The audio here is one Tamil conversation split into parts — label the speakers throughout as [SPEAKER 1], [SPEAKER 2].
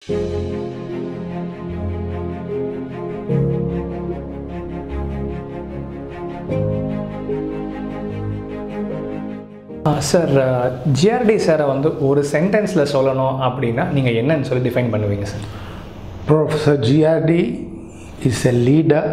[SPEAKER 1] சார் ஜிஆர்டி சாரை வந்து ஒரு சென்டென்ஸில் சொல்லணும் அப்படின்னா நீங்கள் என்னன்னு சொல்லி டிஃபைன் பண்ணுவீங்க sir
[SPEAKER 2] Professor GRD is a leader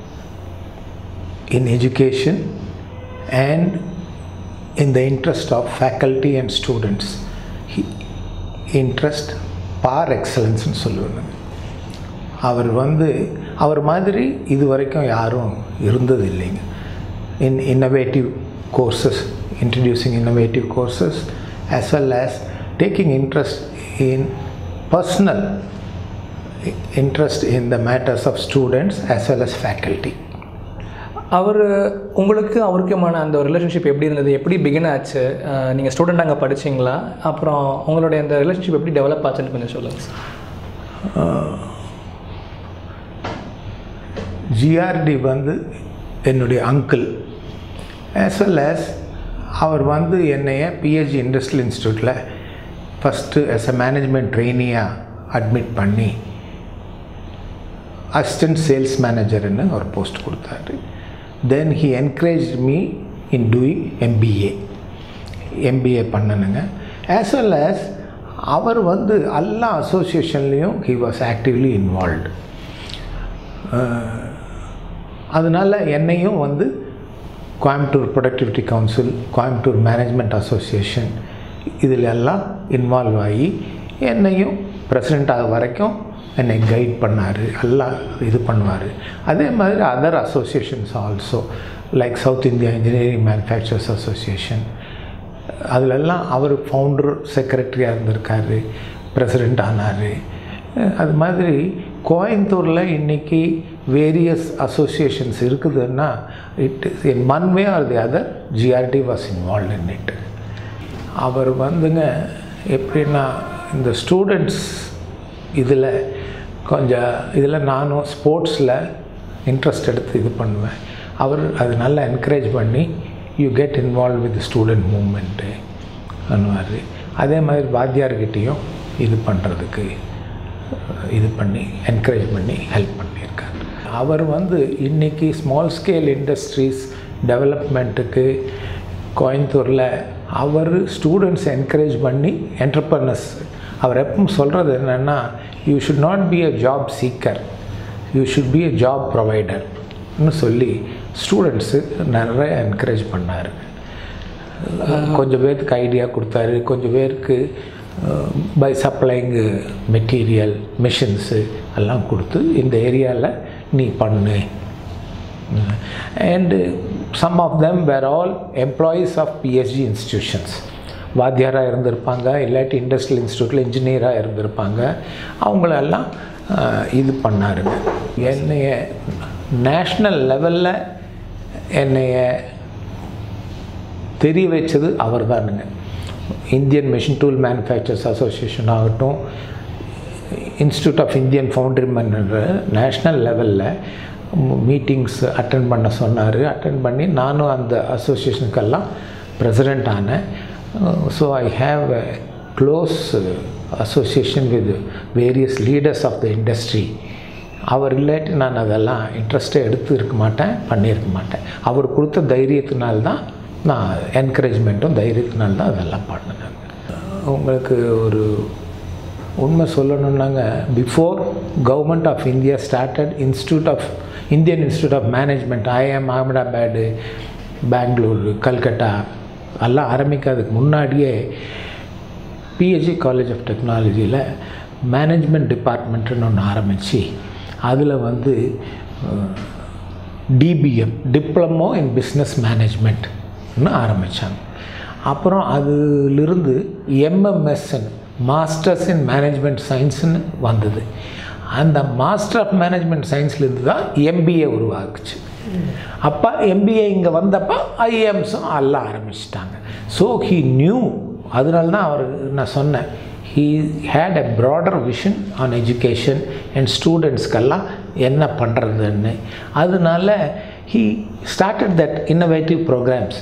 [SPEAKER 2] in education and in the interest of faculty and students. He, interest par excellence னு சொல்லுவேன் அவர் வந்து அவர் மாதிரி இது வரைக்கும் யாரும் இருந்தது இல்லைங்க in innovative courses introducing innovative courses as well as taking interest in personal interest in the matters of students as well as faculty.
[SPEAKER 1] அவர் உங்களுக்கு அவருக்குமான அந்த ரிலேஷன்ஷிப் எப்படி இருந்தது எப்படி பிகின் ஆச்சு நீங்கள் ஸ்டூடெண்ட் அங்கே படிச்சீங்களா அப்புறம் உங்களுடைய அந்த ரிலேஷன்ஷிப் எப்படி டெவலப் ஆச்சுன்னு கொஞ்சம் சொல்லுங்கள் சார்
[SPEAKER 2] ஜிஆர்டி வந்து என்னுடைய அங்கிள் as well as அவர் வந்து என்னைய பிஹெச்டி இண்டஸ்ட்ரியல் இன்ஸ்டியூட்டில் ஃபஸ்ட்டு as a மேனேஜ்மெண்ட் ட்ரெயினியாக அட்மிட் பண்ணி அசிஸ்டன்ட் சேல்ஸ் மேனேஜர்னு ஒரு போஸ்ட் கொடுத்தாரு then he encourage me in doing MBA MBA பண்ணணுங்க ஆஸ் வெல் as அவர் வந்து எல்லா அசோசியேஷன்லேயும் ஹி வாஸ் ஆக்டிவ்லி இன்வால்வ்டு அதனால் என்னையும் வந்து Coimbatore productivity council Coimbatore management association இதில் எல்லாம் இன்வால்வ் ஆகி என்னையும் பிரசிடெண்ட் ஆக வரைக்கும் என்னை கைட் பண்ணார் எல்லாம் இது பண்ணுவார் அதே மாதிரி other associations also like south India engineering manufacturers association அதிலெல்லாம் அவர் ஃபவுண்டர் செக்ரட்டரியாக இருந்திருக்காரு பிரசிடெண்ட் ஆனார் அது மாதிரி கோயம்புத்தூரில் இன்றைக்கி வேரியஸ் அசோசியேஷன்ஸ் இருக்குதுன்னா it is in one way or the other GRD was involve in it அவர் வந்துங்க எப்படின்னா இந்த ஸ்டூடெண்ட்ஸ் இதில் கொஞ்சம் இதில் நானும் ஸ்போர்ட்ஸில் இன்ட்ரெஸ்ட் எடுத்து இது பண்ணுவேன் அவர் அது நல்லா என்கரேஜ் பண்ணி you get involve with student movement பண்ணுவார் அதே மாதிரி வாத்தியார்கிட்டேயும் இது பண்ணுறதுக்கு இது பண்ணி என்கரேஜ் பண்ணி ஹெல்ப் பண்ணியிருக்கார் அவர் வந்து இன்றைக்கி ஸ்மால் ஸ்கேல் இண்டஸ்ட்ரீஸ் டெவலப்மெண்ட்டுக்கு கோயம்புத்தூரில் அவர் ஸ்டூடெண்ட்ஸ் என்கரேஜ் பண்ணி என்டர்பிரனர்ஸ் அவர் எப்பவும் சொல்கிறது என்னென்னா you should not be a job seeker you should be a job ப்ரொவைடர்னு சொல்லி ஸ்டூடெண்ட்ஸு நிறைய என்கரேஜ் பண்ணார் கொஞ்சம் பேருக்கு ஐடியா கொடுத்தாரு கொஞ்சம் பேருக்கு பை சப்ளைங் மெட்டீரியல் மிஷின்ஸு எல்லாம் கொடுத்து இந்த ஏரியாவில் நீ பண்ணு and some of them were all employees of PSG institutions வாத்தியாராக இருந்திருப்பாங்க இல்லாட்டி இண்டஸ்ட்ரியல் இன்ஸ்டியூட்டில் இன்ஜினியராக இருந்திருப்பாங்க அவங்களெல்லாம் இது பண்ணாருங்க என்னைய நேஷ்னல் லெவலில் என்னைய தெரிய வச்சது அவர் தானுங்க Indian machine tool manufacturers association ஆகட்டும் இன்ஸ்டியூட் ஆஃப் இந்தியன் ஃபவுண்டரி மன்ன்ற நேஷ்னல் லெவலில் மீட்டிங்ஸ் அட்டன் பண்ண சொன்னார் அட்டன் பண்ணி நானும் அந்த அசோசியேஷனுக்கெல்லாம் ப்ரெசிடெண்ட் ஆனேன் so I have a close association with various leaders of the industry அவர் இல்லாட்டி நான் அதெல்லாம் இன்ட்ரெஸ்ட்டே எடுத்து இருக்க மாட்டேன் பண்ணியிருக்க மாட்டேன் அவர் கொடுத்த தைரியத்தினால்தான் நான் என்கரேஜ்மெண்ட்டும் தைரியத்தினால தான் அதெல்லாம் பண்ணினேன் உங்களுக்கு ஒரு உண்மை சொல்லணுன்னாங்க before government of India started institute of Indian institute of management IM Ahmedabad Bengaluru Calcutta எல்லாம் ஆரம்பிக்காததுக்கு முன்னாடியே பிஹெச்டி காலேஜ் ஆஃப் டெக்னாலஜியில் மேனேஜ்மெண்ட் டிபார்ட்மெண்ட்டுன்னு ஒன்று ஆரம்பித்து அதில் வந்து டிபிஎம் டிப்ளமோ இன் பிஸ்னஸ் மேனேஜ்மெண்ட்னு ஆரம்பித்தாங்க அப்புறம் அதிலிருந்து எம்எம்எஸ்ன்னு மாஸ்டர்ஸ் இன் மேனேஜ்மெண்ட் சயின்ஸ்னு வந்தது அந்த மாஸ்டர் ஆஃப் மேனேஜ்மெண்ட் சயின்ஸ்லேருந்து தான் எம்பிஏ உருவாக்குச்சு அப்போ எம்பிஏ இங்கே வந்தப்போ ஐஎம்ஸும் அல்ல ஆரம்பிச்சிட்டாங்க ஸோ ஹீ நியூ அதனால தான் அவர் நான் சொன்னேன் he had a broader vision on education and ஸ்டூடெண்ட்ஸ்க்கெல்லாம் என்ன பண்ணுறதுன்னு அதனால he started that innovative programs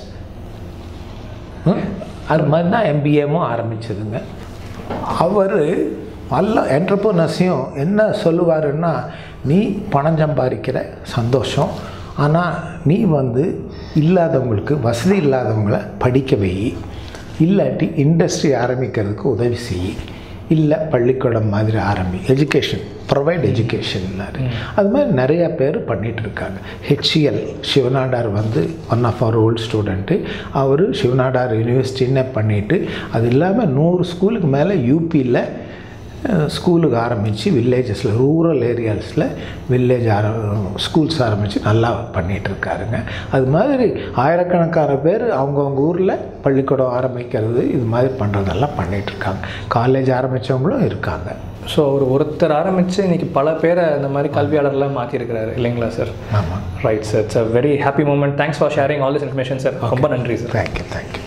[SPEAKER 2] அது மாதிரி தான் எம்பிஏவும் ஆரம்பிச்சதுங்க அவர் எல்லா என்டர்பிரினர்ஸையும் என்ன சொல்லுவாருன்னா நீ பணம் சம்பாதிக்கிற சந்தோஷம் ஆனால் நீ வந்து இல்லாதவங்களுக்கு வசதி இல்லாதவங்களை படிக்க வை இல்லாட்டி இண்டஸ்ட்ரி ஆரம்பிக்கிறதுக்கு உதவி செய் இல்லை பள்ளிக்கூடம் மாதிரி ஆரம்பி எஜுகேஷன் ப்ரொவைட் எஜுகேஷன்னாரு அது மாதிரி நிறையா பேர் பண்ணிகிட்டு இருக்காங்க ஹெச்இஎல் சிவநாடார் வந்து ஒன் ஆஃப் அவர் ஓல்டு ஸ்டூடெண்ட்டு அவர் சிவநாடார் யூனிவர்சிட்டின்னு பண்ணிவிட்டு அது இல்லாமல் நூறு ஸ்கூலுக்கு மேலே யூபியில் ஸ்கூலுக்கு ஆரம்பித்து வில்லேஜஸில் ரூரல் ஏரியாஸில் வில்லேஜ் ஆர ஸ்கூல்ஸ் ஆரம்பித்து நல்லா பண்ணிகிட்டு இருக்காருங்க அது மாதிரி ஆயிரக்கணக்கான பேர் அவங்கவுங்க ஊரில் பள்ளிக்கூடம் ஆரம்பிக்கிறது இது மாதிரி பண்ணுறதெல்லாம் பண்ணிகிட்டு இருக்காங்க காலேஜ் ஆரம்பித்தவங்களும் இருக்காங்க
[SPEAKER 1] ஸோ ஒரு ஒருத்தர் ஆரம்பித்து இன்னைக்கு பல பேரை இந்த மாதிரி கல்வியாளர்லாம் மாற்றிருக்கிறாரு இல்லைங்களா சார்
[SPEAKER 2] ஆமாம்
[SPEAKER 1] right sir it's a very happy moment thanks for sharing all this information sir ரொம்ப நன்றி சார்
[SPEAKER 2] தேங்க்யூ தேங்க்யூ